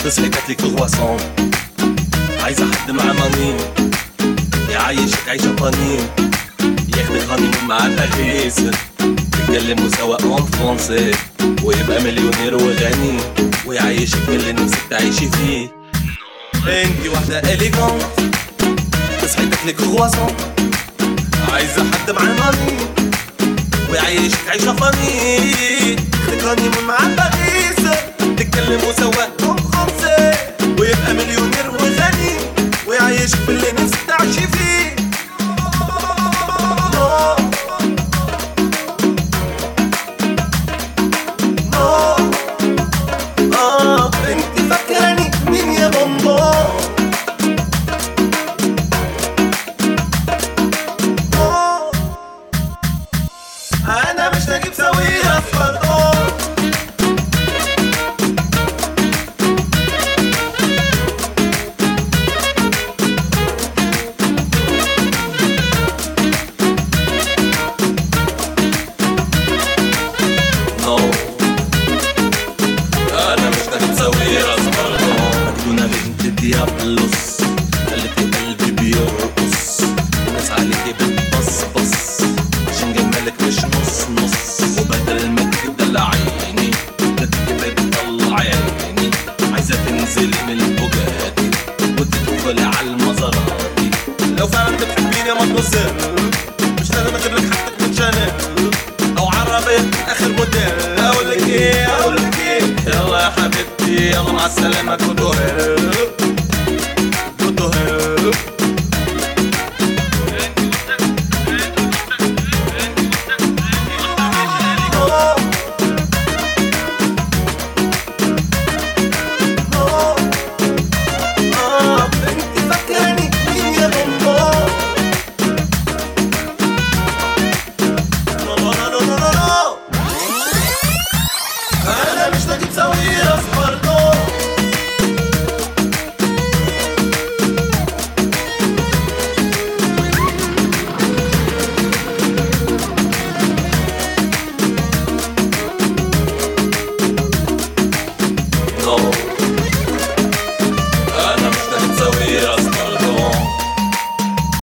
تصحي تاكلي كرواسون عايزة حد مع ماني يعيشك عيشة فاني ياخدك هانيمون مع باريس يتكلموا سوا اون فرونسي ويبقى مليونير وغني ويعيشك من اللي نفسك تعيشي فيه انتي واحدة اليجونت تصحي تاكلي كرواسون عايزة حد مع ماني ويعيشك عيشة فاني تكرهني من مع باريس تتكلموا سوا كون فرنسي ويبقى مليونير وغني ويعيشك في اللي نفسك تعيشي فيه نو. نو. آه، انت فاكراني مين يا بابا نو. انا مش نجيب سوية في فرقان نو انا مش نجيب سوية في فرقان مجنونة بنت ديابلوس قالت لي قلبي بيرقص الناس عليكي بتبصبص عشان جمالك مش نص نص وبدل ما تدلعيني بدك بتطلع عيني عايزة تنزلي من البوجاتي وتدخلي على المزاراتي لو فعلا بتحبيني ما تبصر مش لازم اجيب لك حاجتك من شانل او عربية اخر موديل اقول لك ايه اقول لك ايه يلا يا حبيبتي يلا مع السلامة كل